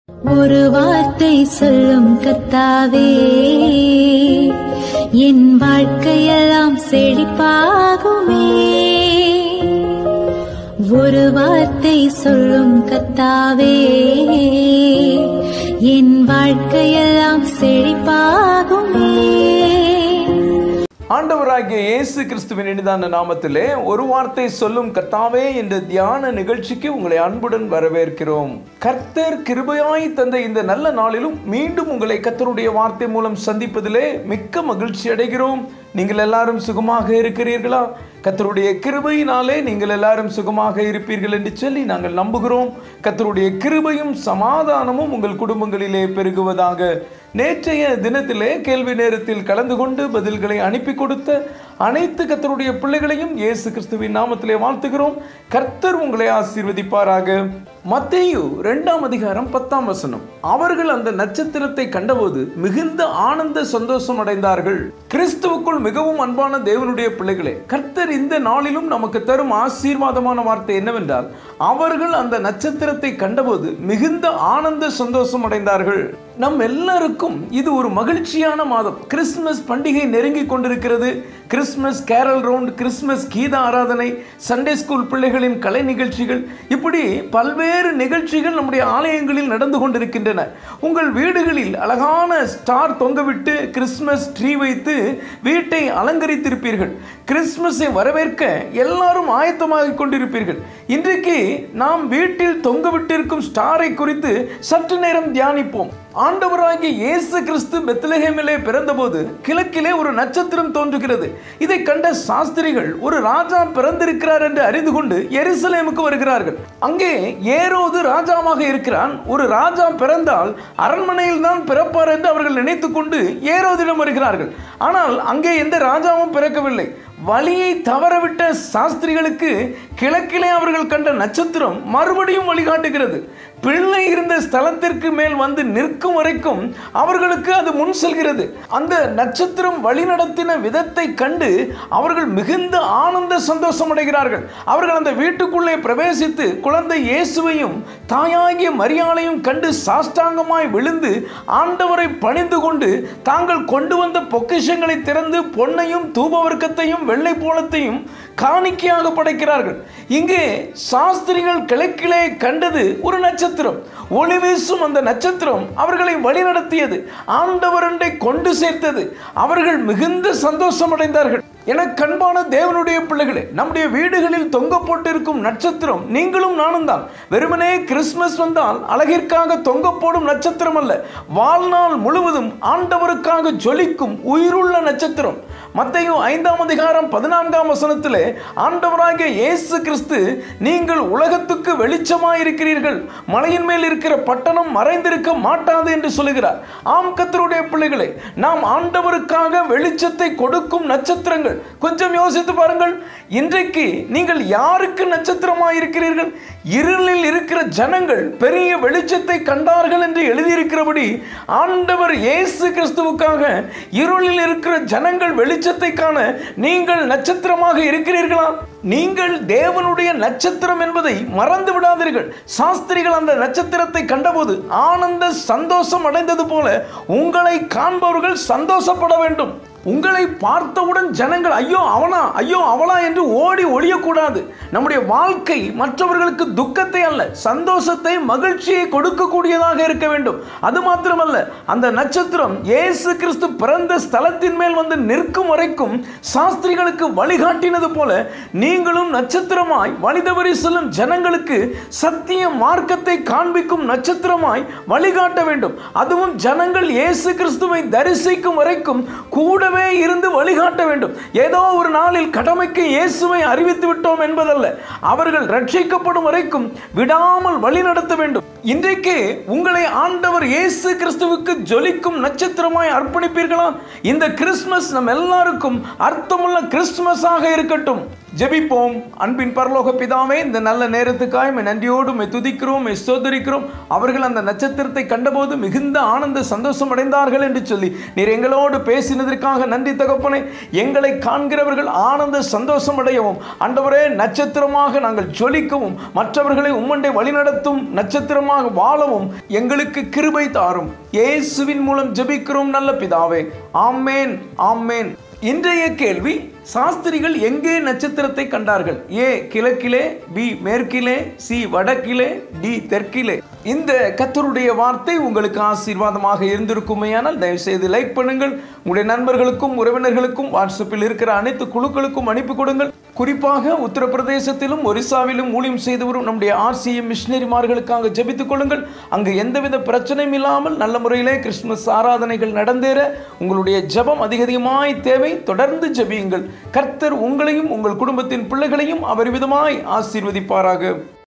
ஒரு வார்த்தை சொல்லும் கத்தாவே என் வாழ்க்கையெல்லாம் செழிப்பாகுமே ஒரு வார்த்தை சொல்லும் கத்தாவே என் வாழ்க்கையெல்லாம் செழிப்பாகுமே ஆண்டவராகிய இயேசு கிறிஸ்துவின் இனிதான நாமத்திலே ஒரு வார்த்தை சொல்லும் கர்த்தாவே என்ற தியான நிகழ்ச்சிக்கு உங்களை அன்புடன் வரவேற்கிறோம் கர்த்தர் கிருபையாய் தந்த இந்த நல்ல நாளிலும் மீண்டும் உங்களை கர்த்தருடைய வார்த்தை மூலம் சந்திப்பதிலே மிக்க மகிழ்ச்சி அடைகிறோம் நீங்கள் எல்லாரும் சுகமாக இருக்கிறீர்களா கர்த்தருடைய கிருபையினாலே நீங்கள் எல்லாரும் சுகமாக இருப்பீர்கள் என்று சொல்லி நாங்கள் நம்புகிறோம் கர்த்தருடைய கிருபையும் சமாதானமும் உங்கள் குடும்பங்களிலே பெருகுவதாக நேற்றைய தினத்திலே கேள்வி நேரத்தில் கலந்து கொண்டு பதில்களை அனுப்பி கொடுத்த அனைத்து கர்த்தருடைய பிள்ளைகளையும் இயேசு கிறிஸ்துவின் நாமத்திலே வாழ்த்துகிறோம் கர்த்தர் உங்களை ஆசீர்வதிப்பாராக மத்தேயு இரண்டாம் அதிகாரம் பத்தாம் வசனம் அவர்கள் அந்த நட்சத்திரத்தை கண்டபோது மிகுந்த ஆனந்த சந்தோஷம் அடைந்தார்கள் கிறிஸ்துவுக்குள் மிகவும் அன்பான தேவனுடைய பிள்ளைகளே கர்த்தர் இந்த நாளிலும் நமக்கு தரும் ஆசீர்வாதமான வார்த்தை என்னவென்றால் அவர்கள் அந்த நட்சத்திரத்தை கண்டபோது மிகுந்த ஆனந்த சந்தோஷம் அடைந்தார்கள் நம் எல்லாருக்கும் இது ஒரு மகிழ்ச்சியான மாதம் கிறிஸ்துமஸ் பண்டிகை நெருங்கி கொண்டிருக்கிறது கிறிஸ்துமஸ் கேரல் ரவுண்ட் கிறிஸ்துமஸ் கீத ஆராதனை சண்டே ஸ்கூல் பிள்ளைகளின் கலை நிகழ்ச்சிகள் இப்படி பல்வேறு நிகழ்ச்சிகள் நம்முடைய ஆலயங்களில் நடந்து கொண்டிருக்கின்றன உங்கள் வீடுகளில் அழகான ஸ்டார் தொங்கவிட்டு கிறிஸ்துமஸ் ட்ரீ வைத்து வீட்டை அலங்கரித்திருப்பீர்கள் கிறிஸ்துமஸை வரவேற்க எல்லாரும் ஆயத்தமாக கொண்டிருப்பீர்கள் இன்றைக்கு நாம் வீட்டில் தொங்கவிட்டிருக்கும் ஸ்டாரை குறித்து சற்று நேரம் தியானிப்போம் ஆண்டவராகிய இயேசு கிறிஸ்து பெத்லஹேமிலே பிறந்தபோது கிழக்கிலே ஒரு நட்சத்திரம் தோன்றுகிறது இதை கண்ட சாஸ்திரிகள் ஒரு ராஜா பிறந்திருக்கிறார் என்று அறிந்து கொண்டு எருசலேமுக்கு வருகிறார்கள் அங்கே ஏரோது ராஜாவாக இருக்கிறான் ஒரு ராஜா பிறந்தால் அரண்மனையில் தான் பிறப்பார் என்று அவர்கள் நினைத்துக் கொண்டு ஏரோதிடம் வருகிறார்கள் ஆனால் அங்கே எந்த ராஜாவும் பிறக்கவில்லை வழியை தவறவிட்ட சாஸ்திரிகளுக்கு கிழக்கிலே அவர்கள் கண்ட நட்சத்திரம் மறுபடியும் வழிகாட்டுகிறது பிள்ளை இருந்த ஸ்தலத்திற்கு மேல் வந்து நிற்கும் வரைக்கும் அவர்களுக்கு அது முன் செல்கிறது அந்த நட்சத்திரம் வழிநடத்தின விதத்தை கண்டு அவர்கள் மிகுந்த ஆனந்த சந்தோஷம் அடைகிறார்கள் அவர்கள் அந்த வீட்டுக்குள்ளே பிரவேசித்து குழந்தை இயேசுவையும் தாயாகிய மரியாளையும் கண்டு சாஷ்டாங்கமாய் விழுந்து ஆண்டவரை பணிந்து கொண்டு தாங்கள் கொண்டு வந்த பொக்கிஷங்களை திறந்து பொன்னையும் தூபவர்க்கத்தையும் வெள்ளை போலத்தையும் காணிக்கையாக படைக்கிறார்கள் இங்கே சாஸ்திரிகள் கிழக்கிலே கண்டது ஒரு நட்சத்திரம் ஒளி வீசும் அந்த நட்சத்திரம் அவர்களை வழிநடத்தியது ஆண்டவரண்டை கொண்டு சேர்த்தது அவர்கள் மிகுந்த சந்தோஷம் அடைந்தார்கள் என கண்பான தேவனுடைய பிள்ளைகளே நம்முடைய வீடுகளில் தொங்க போட்டிருக்கும் நட்சத்திரம் நீங்களும் நானும் தான் வெறுமனே கிறிஸ்துமஸ் வந்தால் அழகிற்காக தொங்க போடும் நட்சத்திரம் அல்ல வாழ்நாள் முழுவதும் ஆண்டவருக்காக ஜொலிக்கும் உயிருள்ள நட்சத்திரம் மத்தையும் ஐந்தாம் அதிகாரம் பதினான்காம் வசனத்திலே ஆண்டவராகிய இயேசு கிறிஸ்து நீங்கள் உலகத்துக்கு வெளிச்சமாயிருக்கிறீர்கள் மலையின் மேல் இருக்கிற பட்டணம் மறைந்திருக்க மாட்டாது என்று சொல்லுகிறார் ஆம் கத்தருடைய பிள்ளைகளே நாம் ஆண்டவருக்காக வெளிச்சத்தை கொடுக்கும் நட்சத்திரங்கள் கொஞ்சம் யோசித்து பாருங்கள் இன்றைக்கு நீங்கள் யாருக்கு நட்சத்திரமாயிருக்கிறீர்கள் இருளில் இருக்கிற ஜனங்கள் பெரிய வெளிச்சத்தை கண்டார்கள் என்று எழுதியிருக்கிறபடி ஆண்டவர் இயேசு கிறிஸ்துவுக்காக இருளில் இருக்கிற ஜனங்கள் வெளிச்சத்தை காண நீங்கள் நட்சத்திரமாக இருக்கிறீர்களா நீங்கள் தேவனுடைய நட்சத்திரம் என்பதை மறந்து விடாதீர்கள் சாஸ்திரிகள் அந்த நட்சத்திரத்தை கண்டபோது ஆனந்த சந்தோஷம் அடைந்தது போல உங்களை காண்பவர்கள் சந்தோஷப்பட வேண்டும் உங்களை பார்த்தவுடன் ஜனங்கள் ஐயோ அவனா ஐயோ அவளா என்று ஓடி ஒழியக்கூடாது நம்முடைய வாழ்க்கை மற்றவர்களுக்கு துக்கத்தை அல்ல சந்தோஷத்தை மகிழ்ச்சியை கொடுக்கக்கூடியதாக இருக்க வேண்டும் அது மாத்திரமல்ல அந்த நட்சத்திரம் இயேசு கிறிஸ்து பிறந்த ஸ்தலத்தின் மேல் வந்து நிற்கும் வரைக்கும் சாஸ்திரிகளுக்கு வழிகாட்டினது போல நீங்களும் நட்சத்திரமாய் வழிதவறி செல்லும் ஜனங்களுக்கு சத்திய மார்க்கத்தை காண்பிக்கும் நட்சத்திரமாய் வழிகாட்ட வேண்டும் அதுவும் ஜனங்கள் இயேசு கிறிஸ்துவை தரிசிக்கும் வரைக்கும் கூட கூடவே இருந்து வழிகாட்ட வேண்டும் ஏதோ ஒரு நாளில் கடமைக்கு இயேசுவை அறிவித்து விட்டோம் என்பதல்ல அவர்கள் ரட்சிக்கப்படும் வரைக்கும் விடாமல் வழி நடத்த வேண்டும் இன்றைக்கு உங்களை ஆண்டவர் இயேசு கிறிஸ்துவுக்கு ஜொலிக்கும் நட்சத்திரமாய் அர்ப்பணிப்பீர்களா இந்த கிறிஸ்துமஸ் நம் எல்லாருக்கும் அர்த்தமுள்ள கிறிஸ்துமஸாக இருக்கட்டும் ஜெபிப்போம் அன்பின் பரலோக பிதாவே இந்த நல்ல நேரத்துக்காய் உம்மை நன்றியோடு உம்மை துதிக்கிறோம் உம்மை ஸ்தோத்தரிக்கிறோம் அவர்கள் அந்த நட்சத்திரத்தை கண்டபோது மிகுந்த ஆனந்த சந்தோஷம் அடைந்தார்கள் என்று சொல்லி நீர் எங்களோடு பேசினதற்காக நன்றி தகப்பனே எங்களை காண்கிறவர்கள் ஆனந்த சந்தோஷம் அடையவும் ஆண்டவரே நட்சத்திரமாக நாங்கள் ஜொலிக்கவும் மற்றவர்களை உம்மண்டை வழிநடத்தும் நட்சத்திரமாக வாழவும் எங்களுக்கு கிருபை தாரும் இயேசுவின் மூலம் ஜெபிக்கிறோம் நல்ல பிதாவே ஆமேன் ஆமேன் இன்றைய கேள்வி சாஸ்திரிகள் எங்கே நட்சத்திரத்தை கண்டார்கள் ஏ கிழக்கிலே பி மேற்கிலே சி வடக்கிலே டி தெற்கிலே இந்த கத்தருடைய வார்த்தை உங்களுக்கு ஆசீர்வாதமாக இருந்திருக்குமேயானால் தயவு செய்து லைக் பண்ணுங்கள் உங்களுடைய நண்பர்களுக்கும் உறவினர்களுக்கும் வாட்ஸ்அப்பில் இருக்கிற அனைத்து குழுக்களுக்கும் அனுப்பி கொடுங்கள் குறிப்பாக உத்தரப்பிரதேசத்திலும் ஒரிசாவிலும் ஊழியம் செய்து வரும் நம்முடைய ஆர்சிஎம் மிஷினரிமார்களுக்காக ஜெபித்துக் கொள்ளுங்கள் அங்கு எந்தவித பிரச்சனையும் இல்லாமல் நல்ல முறையிலே கிறிஸ்துமஸ் ஆராதனைகள் நடந்தேற உங்களுடைய ஜெபம் அதிக அதிகமாய் தேவை தொடர்ந்து ஜெபியுங்கள் கர்த்தர் உங்களையும் உங்கள் குடும்பத்தின் பிள்ளைகளையும் அவர் விதமாய் ஆசீர்வதிப்பாராக